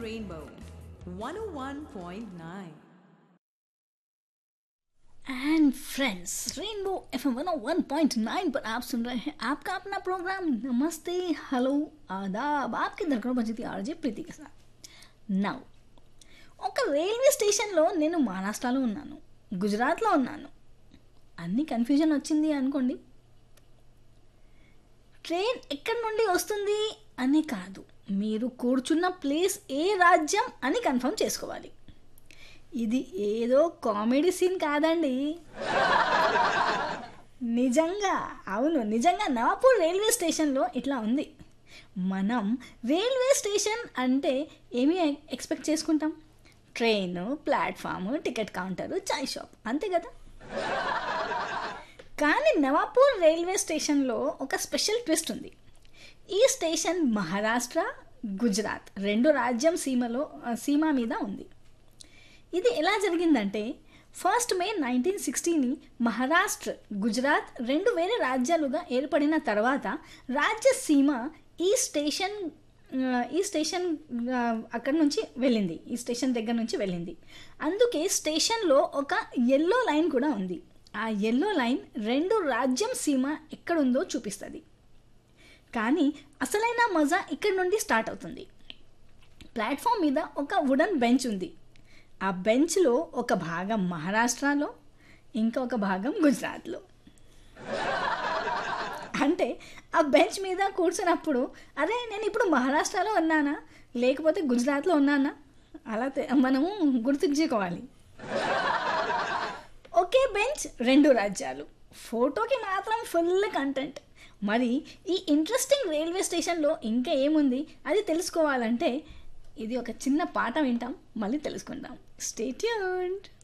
Rainbow 101.9. And friends rainbow F M one one point nine पर आप सुन रहे हैं आपका अपना प्रोग्राम नमस्ते हेलो आदाब आपके दरकड़ बजी ఆర్జే ప్రీతి के साथ నౌ ఒక రైల్వే స్టేషన్లో నేను మహారాష్ట్రలో ఉన్నాను గుజరాత్లో ఉన్నాను అన్ని కన్ఫ్యూజన్ వచ్చింది అనుకోండి ట్రైన్ ఎక్కడి నుండి వస్తుంది అని కాదు మీరు కూర్చున్న ప్లేస్ ఏ రాజ్యం అని కన్ఫర్మ్ చేసుకోవాలి ఇది ఏదో కామెడీ సీన్ కాదండి నిజంగా అవును నిజంగా నవాపూర్ రైల్వే స్టేషన్లో ఇట్లా ఉంది మనం రైల్వే స్టేషన్ అంటే ఏమి ఎక్స్పెక్ట్ చేసుకుంటాం train platform ticket counter chai shop అంతే కదా కానీ నవాపూర్ రైల్వే స్టేషన్లో ఒక స్పెషల్ ట్విస్ట్ ఉంది ఈ స్టేషన్ మహారాష్ట్ర గుజరాత్ రెండు రాజ్యం సీమలో సీమ మీద ఉంది ఇది ఎలా జరిగిందంటే ఫస్ట్ మే నైన్టీన్ సిక్స్టీని మహారాష్ట్ర గుజరాత్ రెండు వేరే రాజ్యాలుగా ఏర్పడిన తర్వాత రాజ్యసీమ ఈ స్టేషన్ ఆ, ఈ స్టేషన్ ఆ, అక్కడ నుంచి వెళ్ళింది ఈ స్టేషన్ దగ్గర నుంచి వెళ్ళింది అందుకే స్టేషన్లో ఒక ఎల్లో లైన్ కూడా ఉంది ఆ ఎల్లో లైన్ రెండు రాజ్యం సీమ ఎక్కడుందో చూపిస్తుంది కానీ అసలైన మజా ఇక్కడ నుండి స్టార్ట్ అవుతుంది ప్లాట్ఫామ్ మీద ఒక వుడన్ బెంచ్ ఉంది ఆ బెంచ్లో ఒక భాగం మహారాష్ట్రలో ఇంకొక భాగం గుజరాత్లో అంటే ఆ బెంచ్ మీద కూర్చున్నప్పుడు అరే నేను ఇప్పుడు మహారాష్ట్రలో ఉన్నానా లేకపోతే గుజరాత్లో ఉన్నానా అలా తె- మనము గుర్తుంచుకోవాలి ఒకే బెంచ్ రెండు రాజ్యాలు ఫోటోకి మాత్రం ఫుల్ కంటెంట్ మరి ఈ ఇంట్రెస్టింగ్ రైల్వే స్టేషన్లో ఇంకా ఏముంది అది తెలుసుకోవాలంటే ఇది ఒక చిన్న పాట వింటాం మళ్ళీ తెలుసుకుందాం స్టే ట్యూన్డ్